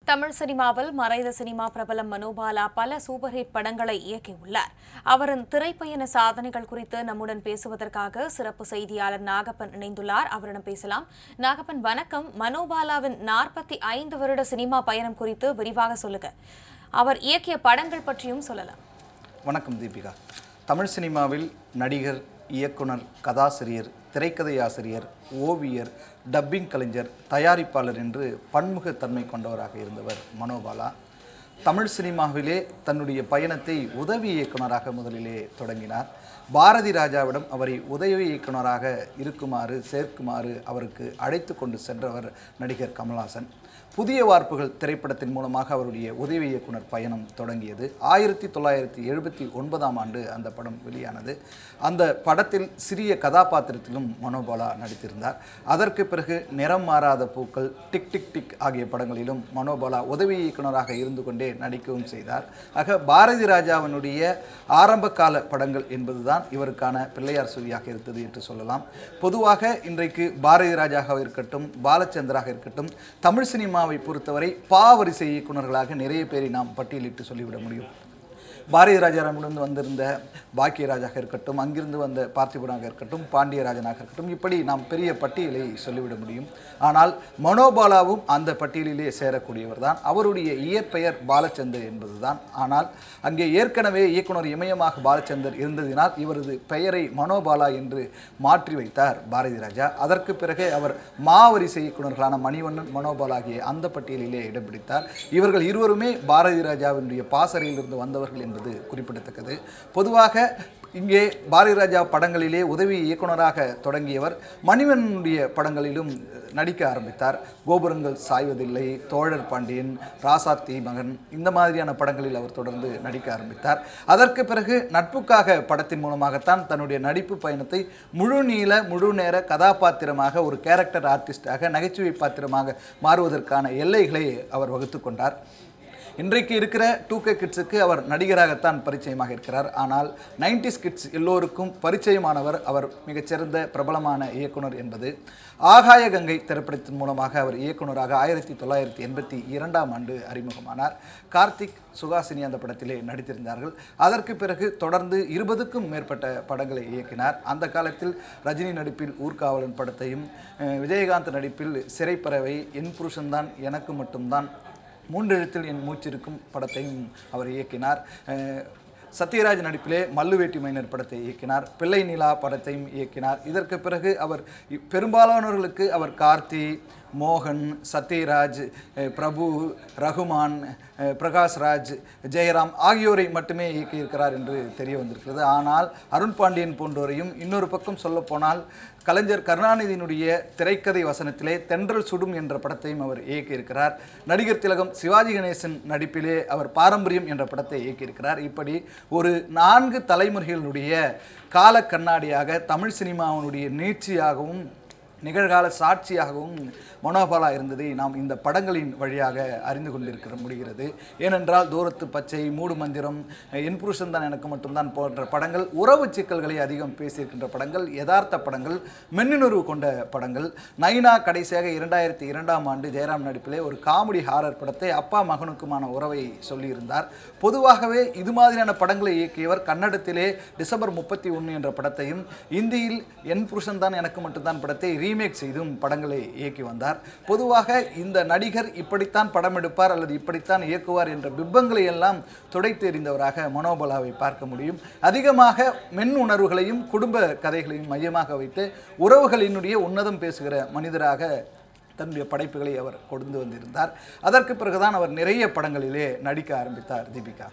தமிழ் சினிமாவில் மறைந்த சினிமா பிரபலம் மனோபாலா பல சூப்பர் ஹிட் படங்களை இயக்கியுள்ளார் அவரின் திரைப்பயண சாதனைகள் குறித்து நம்முடன் பேசுவதற்காக சிறப்பு செய்தியாளர் நாகப்பன் இணைந்துள்ளார் அவரிடம் பேசலாம் நாகப்பன் வணக்கம் மனோபாலாவின் நாற்பத்தி ஐந்து வருட சினிமா பயணம் குறித்து விரிவாக சொல்லுங்க அவர் இயக்கிய படங்கள் பற்றியும் சொல்லலாம் வணக்கம் தீபிகா தமிழ் சினிமாவில் நடிகர் இயக்குனர் கதாசிரியர் திரைக்கதை ஆசிரியர் ஓவியர் டப்பிங் கலைஞர் தயாரிப்பாளர் என்று பன்முகத்தன்மை கொண்டவராக இருந்தவர் மனோபாலா தமிழ் சினிமாவிலே தன்னுடைய பயணத்தை உதவி இயக்குனராக முதலிலே தொடங்கினார் பாரதி ராஜாவிடம் அவரை உதவி இயக்குனராக இருக்குமாறு சேர்க்குமாறு அவருக்கு அழைத்து கொண்டு சென்றவர் நடிகர் கமல்ஹாசன் புதிய வார்ப்புகள் திரைப்படத்தின் மூலமாக அவருடைய உதவி இயக்குனர் பயணம் தொடங்கியது ஆயிரத்தி தொள்ளாயிரத்தி எழுபத்தி ஒன்பதாம் ஆண்டு அந்த படம் வெளியானது அந்த படத்தில் சிறிய கதாபாத்திரத்திலும் மனோபாலா நடித்திருந்தார் அதற்கு பிறகு நிறம் மாறாத பூக்கள் டிக் டிக் டிக் ஆகிய படங்களிலும் மனோபாலா உதவி இயக்குனராக இருந்து கொண்டே நடிக்கவும் செய்தார் ஆக பாரதி ராஜாவினுடைய ஆரம்ப கால படங்கள் என்பதுதான் இவருக்கான பிள்ளையார் சுதியாக இருந்தது என்று சொல்லலாம் பொதுவாக இன்றைக்கு பாரதி ராஜாவாக இருக்கட்டும் பாலச்சந்தராக இருக்கட்டும் தமிழ் சினிமாவை பொறுத்தவரை பாவரிசை இயக்குனர்களாக நிறைய பேரை நாம் பட்டியலிட்டு சொல்லிவிட முடியும் பாரதி ராஜாராமிலிருந்து வந்திருந்த பாக்கியராஜாக இருக்கட்டும் அங்கிருந்து வந்த பார்த்திபனாக இருக்கட்டும் பாண்டியராஜனாக இருக்கட்டும் இப்படி நாம் பெரிய பட்டியலை சொல்லிவிட முடியும் ஆனால் மனோபாலாவும் அந்த பட்டியலிலே சேரக்கூடியவர் தான் அவருடைய இயற்பெயர் பாலச்சந்தர் என்பதுதான் ஆனால் அங்கே ஏற்கனவே இயக்குனர் இமயமாக பாலச்சந்தர் இருந்ததினால் இவரது பெயரை மனோபாலா என்று மாற்றி வைத்தார் பாரதி ராஜா அதற்கு பிறகு அவர் மாவரிசை இயக்குனர்களான மணிவண்ணன் மனோபாலா ஆகிய அந்த பட்டியலிலே இடம் பிடித்தார் இவர்கள் இருவருமே பாரதி ராஜாவினுடைய பாசறையிலிருந்து வந்தவர்கள் என்பது குறிப்பிடத்தக்கது பொதுவாக இங்கே பாரதி ராஜா படங்களிலே உதவி இயக்குனராக தொடங்கியவர் மணிவண்ணனுடைய படங்களிலும் நடிக்க ஆரம்பித்தார் கோபுரங்கள் சாய்வதில்லை தோழர் பாண்டியன் ராசாத்தி மகன் இந்த மாதிரியான படங்களில் அவர் தொடர்ந்து நடிக்க ஆரம்பித்தார் அதற்கு பிறகு நட்புக்காக படத்தின் மூலமாகத்தான் தன்னுடைய நடிப்பு பயணத்தை முழு நீள முழு நேர கதாபாத்திரமாக ஒரு கேரக்டர் ஆர்டிஸ்டாக நகைச்சுவை பாத்திரமாக மாறுவதற்கான எல்லைகளை அவர் வகுத்து கொண்டார் இன்றைக்கு இருக்கிற டூ கே கிட்ஸுக்கு அவர் நடிகராகத்தான் பரிச்சயமாக இருக்கிறார் ஆனால் நைன்டிஸ் கிட்ஸ் எல்லோருக்கும் பரிச்சயமானவர் அவர் மிகச்சிறந்த பிரபலமான இயக்குனர் என்பது ஆகாய கங்கை திரைப்படத்தின் மூலமாக அவர் இயக்குனராக ஆயிரத்தி தொள்ளாயிரத்தி எண்பத்தி இரண்டாம் ஆண்டு அறிமுகமானார் கார்த்திக் சுகாசினி அந்த படத்திலே நடித்திருந்தார்கள் அதற்கு பிறகு தொடர்ந்து இருபதுக்கும் மேற்பட்ட படங்களை இயக்கினார் அந்த காலத்தில் ரஜினி நடிப்பில் ஊர்காவலன் படத்தையும் அஹ், விஜயகாந்த் நடிப்பில் சிறைப்பறவை என் புருஷன்தான் எனக்கு மட்டும்தான் மூன்றெழுத்தில் என் மூச்சிருக்கும் படத்தையும் அவர் இயக்கினார் அஹ், சத்யராஜ் நடிப்பிலே மல்லுவேட்டி மைனர் படத்தை இயக்கினார் பிள்ளை நிலா படத்தையும் இயக்கினார் இதற்கு பிறகு அவர் இ- பெரும்பாலானவர்களுக்கு அவர் கார்த்தி மோகன் சத்யராஜ் அஹ், பிரபு ரகுமான் அஹ், பிரகாஷ்ராஜ் ஜெயராம் ஆகியோரை மட்டுமே இயக்கியிருக்கிறார் என்று தெரிய வந்திருக்கிறது ஆனால் அருண் பாண்டியன் போன்றோரையும் இன்னொரு பக்கம் சொல்லப்போனால் கலைஞர் கருணாநிதியினுடைய திரைக்கதை வசனத்திலே தென்றல் சுடும் என்ற படத்தையும் அவர் இயக்கியிருக்கிறார் நடிகர் திலகம் சிவாஜி கணேசன் நடிப்பிலே அவர் பாரம்பரியம் என்ற படத்தை இயக்கியிருக்கிறார் இப்படி ஒரு நான்கு தலைமுறைகளுடைய கால கண்ணாடியாக தமிழ் சினிமாவினுடைய நீட்சியாகவும் நிகழ்கால சாட்சியாகவும் மனோபாலா இருந்ததை நாம் இந்த படங்களின் வழியாக அறிந்து கொண்டிருக்கிற முடிகிறது ஏனென்றால் தூரத்து பச்சை மூடு மந்திரம் என் புருஷன் தான் எனக்கு மட்டும்தான் போன்ற படங்கள் உறவு சிக்கல்களை அதிகம் பேசியிருக்கின்ற படங்கள் யதார்த்த படங்கள் மென்னுணர்வு கொண்ட படங்கள் நைனா கடைசியாக இரண்டாயிரத்தி இரண்டாம் ஆண்டு ஜெயராம் நடிப்பிலே ஒரு காமெடி ஹாரர் படத்தை அப்பா மகனுக்குமான உறவை சொல்லியிருந்தார் பொதுவாகவே இது மாதிரியான படங்களை இயக்கியவர் கன்னடத்திலே டிசம்பர் முப்பத்தி ஒன்று என்ற படத்தையும் இந்தியில் என் புருஷன் தான் எனக்கு மட்டும்தான் படத்தை ரீமேக் செய்தும் படங்களை இயக்கி வந்தார் பொதுவாக இந்த நடிகர் இப்படித்தான் படம் எடுப்பார் அல்லது இப்படித்தான் இயக்குவார் என்ற பிம்பங்களை எல்லாம் துடைத்து எறிந்தவராக மனோபலாவை பார்க்க முடியும் அதிகமாக மென் உணர்வுகளையும் குடும்ப கதைகளையும் மையமாக வைத்து உறவுகளினுடைய உன்னதம் பேசுகிற மனிதராக தன்னுடைய படைப்புகளை அவர் கொண்டு வந்திருந்தார் அதற்கு பிறகுதான் அவர் நிறைய படங்களிலே நடிக்க ஆரம்பித்தார் தீபிகா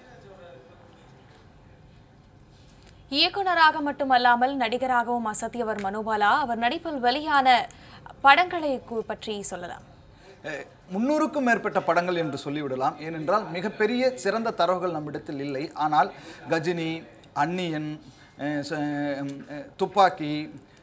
இயக்குனராக மட்டுமல்லாமல் நடிகராகவும் அசத்தியவர் மனோபாலா அவர் நடிப்பில் வெளியான படங்களை கு- பற்றி சொல்லலாம் அஹ், முன்னூறுக்கும் மேற்பட்ட படங்கள் என்று சொல்லிவிடலாம் ஏனென்றால் மிகப்பெரிய சிறந்த தரவுகள் நம்மிடத்தில் இல்லை ஆனால் கஜினி அந்நியன் அஹ், ச- அஹ், துப்பாக்கி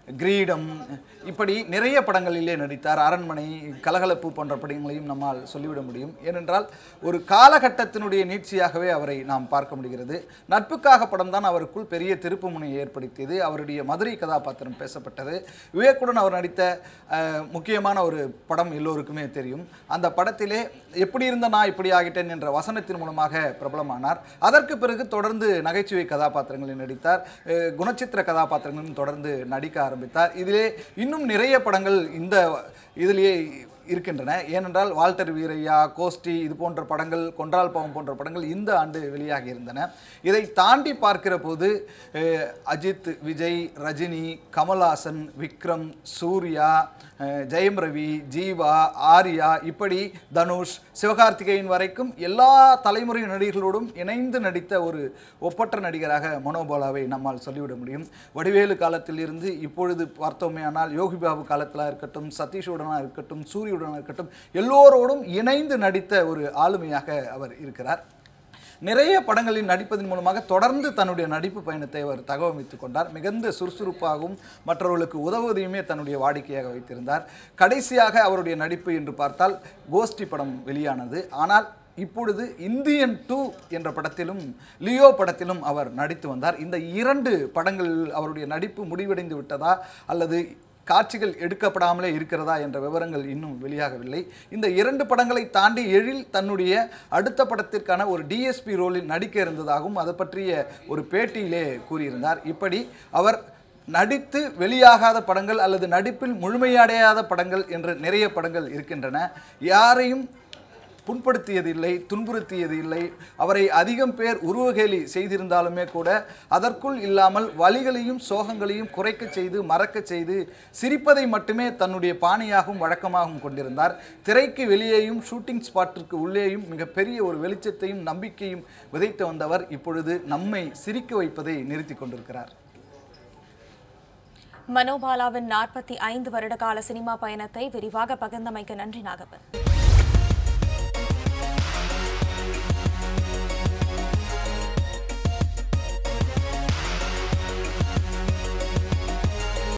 கிரீடம் இப்படி நிறைய படங்களிலே நடித்தார் அரண்மனை கலகலப்பு போன்ற படங்களையும் நம்மால் சொல்லிவிட முடியும் ஏனென்றால் ஒரு காலகட்டத்தினுடைய நீட்சியாகவே அவரை நாம் பார்க்க முடிகிறது நட்புக்காக படம் தான் அவருக்குள் பெரிய திருப்பு முனையை ஏற்படுத்தியது அவருடைய மதுரை கதாபாத்திரம் பேசப்பட்டது விவேக்குடன் அவர் நடித்த அஹ், முக்கியமான ஒரு படம் எல்லோருக்குமே தெரியும் அந்த படத்திலே எப்படி இருந்த நான் இப்படி ஆகிட்டேன் என்ற வசனத்தின் மூலமாக பிரபலமானார் அதற்கு பிறகு தொடர்ந்து நகைச்சுவை கதாபாத்திரங்களில் நடித்தார் அஹ், குணச்சித்திர கதாபாத்திரங்களும் தொடர்ந்து நடிக்க ஆரம்பித்தார் இதிலே இன்னும் நிறைய படங்கள் இந்த இதிலேயே இருக்கின்றன ஏனென்றால் வால்டர் வீரையா கோஷ்டி இது போன்ற படங்கள் கொன்றால் பாவம் போன்ற படங்கள் இந்த ஆண்டு வெளியாகி இருந்தன இதை தாண்டி பார்க்கிற போது அஹ், அஜித் விஜய் ரஜினி கமல்ஹாசன் விக்ரம் சூர்யா அஹ், ஜெயம் ரவி ஜீவா ஆர்யா இப்படி தனுஷ் சிவகார்த்திகேயன் வரைக்கும் எல்லா தலைமுறை நடிகர்களோடும் இணைந்து நடித்த ஒரு ஒப்பற்ற நடிகராக மனோபாலாவை நம்மால் சொல்லிவிட முடியும் வடிவேலு காலத்தில் இருந்து இப்பொழுது பார்த்தோமே ஆனால் யோகி பாபு காலத்தில் இருக்கட்டும் சதீஷுடனாக இருக்கட்டும் சூரியுடனாக இருக்கட்டும் எல்லோரோடும் இணைந்து நடித்த ஒரு ஆளுமையாக அவர் இருக்கிறார் நிறைய படங்களில் நடிப்பதன் மூலமாக தொடர்ந்து தன்னுடைய நடிப்பு பயணத்தை அவர் தகவமைத்துக் கொண்டார் மிகுந்த சுறுசுறுப்பாகவும் மற்றவர்களுக்கு உதவுவதையுமே தன்னுடைய வாடிக்கையாக வைத்திருந்தார் கடைசியாக அவருடைய நடிப்பு என்று பார்த்தால் கோஷ்டி படம் வெளியானது ஆனால் இப்பொழுது இந்தியன் டூ என்ற படத்திலும் லியோ படத்திலும் அவர் நடித்து வந்தார் இந்த இரண்டு படங்களில் அவருடைய நடிப்பு முடிவடைந்து விட்டதா அல்லது காட்சிகள் எடுக்கப்படாமலே இருக்கிறதா என்ற விவரங்கள் இன்னும் வெளியாகவில்லை இந்த இரண்டு படங்களை தாண்டி எழில் தன்னுடைய அடுத்த படத்திற்கான ஒரு டிஎஸ்பி ரோலில் நடிக்க இருந்ததாகவும் அது பற்றிய ஒரு பேட்டியிலே கூறியிருந்தார் இப்படி அவர் நடித்து வெளியாகாத படங்கள் அல்லது நடிப்பில் முழுமையடையாத படங்கள் என்று நிறைய படங்கள் இருக்கின்றன யாரையும் புண்படுத்தியதில்லை துன்புறுத்தியது இல்லை அவரை அதிகம் பேர் உருவகேலி செய்திருந்தாலுமே கூட அதற்குள் இல்லாமல் வலிகளையும் சோகங்களையும் குறைக்க செய்து மறக்க செய்து சிரிப்பதை மட்டுமே தன்னுடைய பாணியாகவும் வழக்கமாகவும் கொண்டிருந்தார் திரைக்கு வெளியேயும் ஷூட்டிங் ஸ்பாட்டிற்கு உள்ளேயும் மிகப்பெரிய ஒரு வெளிச்சத்தையும் நம்பிக்கையும் விதைத்து வந்தவர் இப்பொழுது நம்மை சிரிக்க வைப்பதை நிறுத்தி கொண்டிருக்கிறார் மனோபாலாவின் நாற்பத்தி ஐந்து வருட கால சினிமா பயணத்தை விரிவாக பகிர்ந்தமைக்கு நன்றி நாகப்பன்